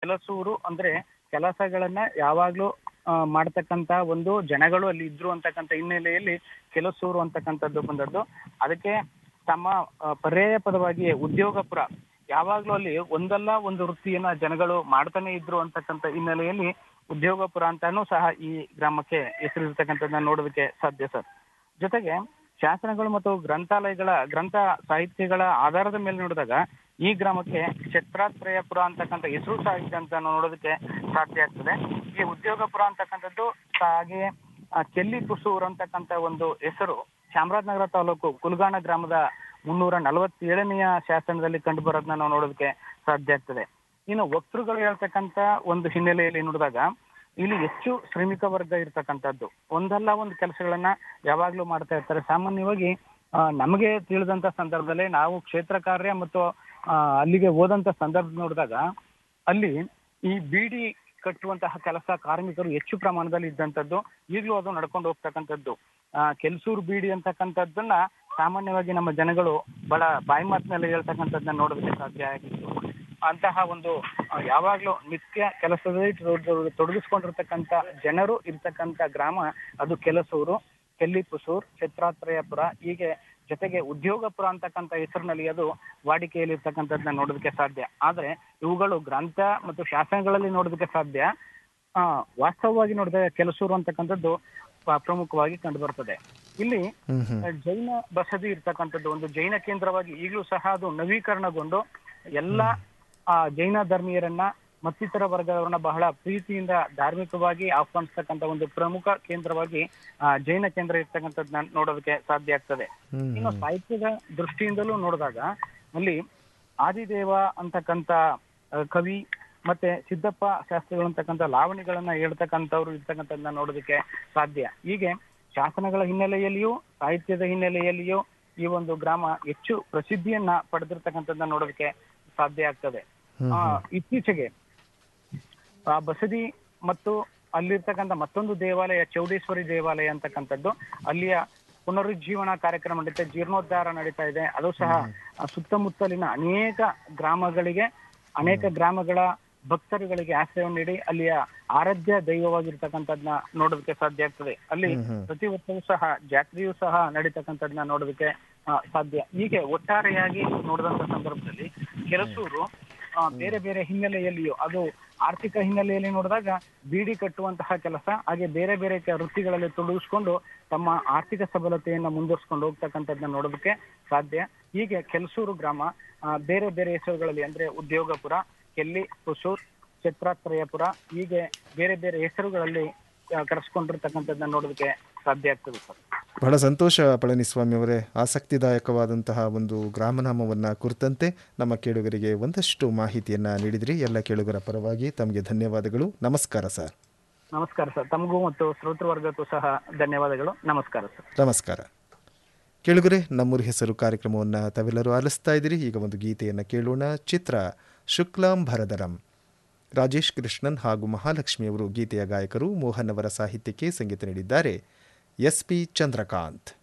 ಕೆಲಸೂರು ಅಂದ್ರೆ ಕೆಲಸಗಳನ್ನ ಯಾವಾಗ್ಲೂ ಆ, ಮಾಡ್ತಕ್ಕಂತ ಒಂದು ಜನಗಳು ಅಲ್ಲಿ ಇದ್ರು ಅಂತಕ್ಕಂಥ ಹಿನ್ನೆಲೆಯಲ್ಲಿ ಕೆಲಸೂರು ಅಂತಕ್ಕಂಥದ್ದು ಬಂದದ್ದು ಅದಕ್ಕೆ ತಮ್ಮ ಆ, ಪರ್ಯಾಯ ಪದವಾಗಿ ಉದ್ಯೋಗಪುರ ಯಾವಾಗ್ಲೂ ಅಲ್ಲಿ ಒಂದಲ್ಲ ಒಂದು ವೃತ್ತಿಯನ್ನ ಜನಗಳು ಮಾಡ್ತಾನೆ ಇದ್ರು ಅಂತಕ್ಕಂಥ ಹಿನ್ನೆಲೆಯಲ್ಲಿ ಉದ್ಯೋಗಪುರ ಅಂತಾನೂ ಸಹ ಈ ಗ್ರಾಮಕ್ಕೆ ಹೆಸರಿರ್ತಕ್ಕಂಥದ್ದನ್ನ ನೋಡೋದಕ್ಕೆ ಸಾಧ್ಯ ಸರ್ ಜೊತೆಗೆ ಶಾಸನಗಳು ಮತ್ತು ಗ್ರಂಥಾಲಯಗಳ ಗ್ರಂಥ ಸಾಹಿತ್ಯಗಳ ಆಧಾರದ ಮೇಲೆ ನೋಡಿದಾಗ ಈ ಗ್ರಾಮಕ್ಕೆ ಕ್ಷೇತ್ರಾತ್ರಯಪುರ ಅಂತಕ್ಕಂಥ ಹೆಸರು ಸಹ ಇದೆ ಅಂತ ನಾವು ನೋಡೋದಕ್ಕೆ ಸಾಧ್ಯ ಆಗ್ತದೆ ಈ ಉದ್ಯೋಗಪುರ ಅಂತಕ್ಕಂಥದ್ದು ಹಾಗೆ ಆ, ಕೆಲ್ಲಿ ಕುಸೂರ್ ಅಂತಕ್ಕಂಥ ಒಂದು ಹೆಸರು ಚಾಮರಾಜನಗರ ತಾಲೂಕು ಕುಲ್ಗಾಣ ಗ್ರಾಮದ ಮುನ್ನೂರ ನಲವತ್ತೇಳನೆಯ ಶಾಸನದಲ್ಲಿ ಕಂಡು ಬರೋದನ್ನ ನಾವು ನೋಡೋದಕ್ಕೆ ಸಾಧ್ಯ ಆಗ್ತದೆ ಇನ್ನು ವಕ್ತೃಗಳು ಹೇಳ್ತಕ್ಕಂಥ ಒಂದು ಹಿನ್ನೆಲೆಯಲ್ಲಿ ನೋಡಿದಾಗ ಇಲ್ಲಿ ಹೆಚ್ಚು ಶ್ರಮಿಕ ವರ್ಗ ಇರ್ತಕ್ಕಂಥದ್ದು ಒಂದಲ್ಲ ಒಂದು ಕೆಲಸಗಳನ್ನ ಯಾವಾಗ್ಲೂ ಮಾಡ್ತಾ ಇರ್ತಾರೆ ಸಾಮಾನ್ಯವಾಗಿ ಆ, ನಮಗೆ ತಿಳಿದಂತ ಸಂದರ್ಭದಲ್ಲಿ ನಾವು ಕ್ಷೇತ್ರ ಕಾರ್ಯ ಮತ್ತು ಆ, ಅಲ್ಲಿಗೆ ಹೋದಂತ ಸಂದರ್ಭ ನೋಡಿದಾಗ ಅಲ್ಲಿ ಈ ಬೀಡಿ ಕಟ್ಟುವಂತಹ ಕೆಲಸ ಕಾರ್ಮಿಕರು ಹೆಚ್ಚು ಪ್ರಮಾಣದಲ್ಲಿ ಇದ್ದಂಥದ್ದು ಈಗಲೂ ಅದು ನಡ್ಕೊಂಡು ಹೋಗ್ತಕ್ಕಂಥದ್ದು ಆ, ಕೆಲ್ಸೂರು ಬೀಡಿ ಅಂತಕ್ಕಂಥದ್ದನ್ನ ಸಾಮಾನ್ಯವಾಗಿ ನಮ್ಮ ಜನಗಳು ಬಹಳ ಬಾಯಿ ಮಾತಿನಲ್ಲಿ ಹೇಳ್ತಕ್ಕಂಥದ್ದನ್ನ ನೋಡೋದಕ್ಕೆ ಸಾಧ್ಯ ಆಗಿತ್ತು ಅಂತಹ ಒಂದು ಆ, ಯಾವಾಗ್ಲೂ ನಿತ್ಯ ಕೆಲಸದಲ್ಲಿ ತೊಡ- ತೊಡಗಿಸ್ಕೊಂಡಿರ್ತಕ್ಕಂಥ ಜನರು ಇರ್ತಕ್ಕಂಥ ಗ್ರಾಮ ಅದು ಕೆಲಸೂರು ಕೆಲ್ಲಿಪುಸೂರ್ ಛತ್ರಾತ್ರಯಪುರ ಹೀಗೆ ಜೊತೆಗೆ ಉದ್ಯೋಗಪುರ ಅಂತಕ್ಕಂಥ ಹೆಸರಿನಲ್ಲಿ ಅದು ವಾಡಿಕೆಯಲ್ಲಿ ಇರ್ತಕ್ಕಂಥದ್ದನ್ನ ನೋಡೋದಕ್ಕೆ ಸಾಧ್ಯ ಆದ್ರೆ ಇವುಗಳು ಗ್ರಂಥ ಮತ್ತು ಶಾಸನಗಳಲ್ಲಿ ನೋಡೋದಕ್ಕೆ ಸಾಧ್ಯ ಆ ವಾಸ್ತವವಾಗಿ ನೋಡಿದಾಗ ಕೆಲಸೂರು ಅಂತಕ್ಕಂಥದ್ದು ಪ- ಪ್ರಮುಖವಾಗಿ ಕಂಡು ಬರ್ತದೆ ಇಲ್ಲಿ ಹ್ಮ್ ಹ್ಮ್ ಜೈನ ಬಸದಿ ಇರ್ತಕ್ಕಂಥದ್ದು ಒಂದು ಜೈನ ಕೇಂದ್ರವಾಗಿ ಈಗಲೂ ಸಹ ಅದು ನವೀಕರಣಗೊಂಡು ಎಲ್ಲ ಆ ಜೈನ ಧರ್ಮೀಯರನ್ನ ಮತ್ತಿತರ ವರ್ಗದವರನ್ನ ಬಹಳ ಪ್ರೀತಿಯಿಂದ ಧಾರ್ಮಿಕವಾಗಿ ಆಹ್ವಾನಿಸ್ತಕ್ಕಂಥ ಒಂದು ಪ್ರಮುಖ ಕೇಂದ್ರವಾಗಿ ಆ ಜೈನ ಕೇಂದ್ರ ಇರ್ತಕ್ಕಂಥದ್ದನ್ನ ನೋಡೋದಕ್ಕೆ ಸಾಧ್ಯ ಆಗ್ತದೆ ಹ್ಮ್ ಇನ್ನು ಸಾಹಿತ್ಯದ ದೃಷ್ಟಿಯಿಂದಲೂ ನೋಡಿದಾಗ ಅಲ್ಲಿ ಆದಿದೇವ ಅಂತಕ್ಕಂಥ ಆ, ಕವಿ ಮತ್ತೆ ಸಿದ್ದಪ್ಪ ಶಾಸ್ತ್ರಿಗಳು ಅಂತಕ್ಕಂಥ ಲಾವಣಿಗಳನ್ನ ಹೇಳ್ತಕ್ಕಂಥವ್ರು ಇರ್ತಕ್ಕಂಥದ್ದನ್ನ ನೋಡೋದಕ್ಕೆ ಸಾಧ್ಯ ಹೀಗೆ ಶಾಸನಗಳ ಹಿನ್ನೆಲೆಯಲ್ಲಿಯೂ ಸಾಹಿತ್ಯದ ಹಿನ್ನೆಲೆಯಲ್ಲಿಯೂ ಈ ಒಂದು ಗ್ರಾಮ ಹೆಚ್ಚು ಪ್ರಸಿದ್ಧಿಯನ್ನ ಪಡೆದಿರ್ತಕ್ಕಂಥದ್ದನ್ನ ನೋಡೋದಕ್ಕೆ ಸಾಧ್ಯ ಆಗ್ತದೆ ಹ್ಮ್ ಆ, ಇತ್ತೀಚೆಗೆ ಆ ಬಸದಿ ಮತ್ತು ಅಲ್ಲಿರ್ತಕ್ಕಂಥ ಮತ್ತೊಂದು ದೇವಾಲಯ ಚೌಡೇಶ್ವರಿ ದೇವಾಲಯ ಅಂತಕ್ಕಂಥದ್ದು ಅಲ್ಲಿಯ ಪುನರುಜ್ಜೀವನ ಕಾರ್ಯಕ್ರಮ ನಡೀತಾ ಜೀರ್ಣೋದ್ಧಾರ ನಡೀತಾ ಇದೆ ಅದು ಸಹ ಆ ಸುತ್ತಮುತ್ತಲಿನ ಅನೇಕ ಗ್ರಾಮಗಳಿಗೆ ಅನೇಕ ಗ್ರಾಮಗಳ ಭಕ್ತರುಗಳಿಗೆ ಆಶ್ರಯ ನೀಡಿ ಅಲ್ಲಿಯ ಆರಾಧ್ಯ ದೈವವಾಗಿರ್ತಕ್ಕಂಥದ್ನ ನೋಡೋದಕ್ಕೆ ಸಾಧ್ಯ ಆಗ್ತದೆ ಅಲ್ಲಿ ಹ್ಮ್ ಹ್ಮ್. ಪ್ರತಿ ವರ್ಷವೂ ಸಹ ಜಾತ್ರೆಯೂ ಸಹ ನಡೀತಕ್ಕಂಥದ್ನ ನೋಡೋದಕ್ಕೆ ಆ, ಸಾಧ್ಯ ಹೀಗೆ ಒಟ್ಟಾರೆಯಾಗಿ ನೋಡಿದಂತ ಸಂದರ್ಭದಲ್ಲಿ ಕೆಲಸೂರು ಆ, ಬೇರೆ ಬೇರೆ ಹಿನ್ನೆಲೆಯಲ್ಲಿಯೂ ಅದು ಆರ್ಥಿಕ ಹಿನ್ನೆಲೆಯಲ್ಲಿ ನೋಡಿದಾಗ ಬೀಡಿ ಕಟ್ಟುವಂತಹ ಕೆಲಸ ಹಾಗೆ ಬೇರೆ ಬೇರೆ ಕೆ- ವೃತ್ತಿಗಳಲ್ಲಿ ತೊಡಗಿಸ್ಕೊಂಡು ತಮ್ಮ ಆರ್ಥಿಕ ಸಬಲತೆಯನ್ನ ಮುಂದುವರ್ಸ್ಕೊಂಡು ಹೋಗ್ತಕ್ಕಂಥದ್ದನ್ನ ನೋಡೋದಕ್ಕೆ ಸಾಧ್ಯ ಹೀಗೆ ಕೆಲಸೂರು ಗ್ರಾಮ ಆ, ಬೇರೆ ಬೇರೆ ಹೆಸರುಗಳಲ್ಲಿ ಅಂದ್ರೆ ಉದ್ಯೋಗಪುರ ಕೆಲ್ಲಿ ಹೊಸೂರ್ ಛತ್ರಾತ್ರಯಪುರ ಹೀಗೆ ಬೇರೆ ಬೇರೆ ಹೆಸರುಗಳಲ್ಲಿ ಆ, ಕರೆಸ್ಕೊಂಡಿರ್ತಕ್ಕಂಥದ್ದನ್ನ ನೋಡೋದಕ್ಕೆ ಸಾಧ್ಯ ಆಗ್ತದೆ ಸರ್ ಬಹಳ ಸಂತೋಷ ಪಳನಿಸ್ವಾಮಿ ಅವರೇ ಆಸಕ್ತಿದಾಯಕವಾದಂತಹ ಒಂದು ಗ್ರಾಮನಾಮವನ್ನು ಕುರಿತಂತೆ ನಮ್ಮ ಕೇಳುಗರಿಗೆ ಒಂದಷ್ಟು ಮಾಹಿತಿಯನ್ನು ನೀಡಿದ್ರಿ ಎಲ್ಲ ಕೇಳುಗರ ಪರವಾಗಿ ತಮಗೆ ಧನ್ಯವಾದಗಳು ನಮಸ್ಕಾರ ಸರ್ ನಮಸ್ಕಾರ ಸರ್ ತಮಗೂ ಮತ್ತು ಶ್ರೋತೃವರ್ಗಕ್ಕೂ ಸಹ ಧನ್ಯವಾದಗಳು ನಮಸ್ಕಾರ ಸರ್ ನಮಸ್ಕಾರ ಕೇಳುಗರೆ ನಮ್ಮೂರು ಹೆಸರು ಕಾರ್ಯಕ್ರಮವನ್ನು ತಾವೆಲ್ಲರೂ ಆಲಿಸ್ತಾ ಇದ್ದೀರಿ ಈಗ ಒಂದು ಗೀತೆಯನ್ನು ಕೇಳೋಣ ಚಿತ್ರ ಶುಕ್ಲಾಂ ಭರದರಂ ರಾಜೇಶ್ ಕೃಷ್ಣನ್ ಹಾಗೂ ಮಹಾಲಕ್ಷ್ಮಿಯವರು ಗೀತೆಯ ಗಾಯಕರು ಮೋಹನ್ ಅವರ ಸಾಹಿತ್ಯಕ್ಕೆ ಸಂಗೀತ ನೀಡಿದ್ದಾರೆ ಎಸ್ ಪಿ ಚಂದ್ರಕಾಂತ್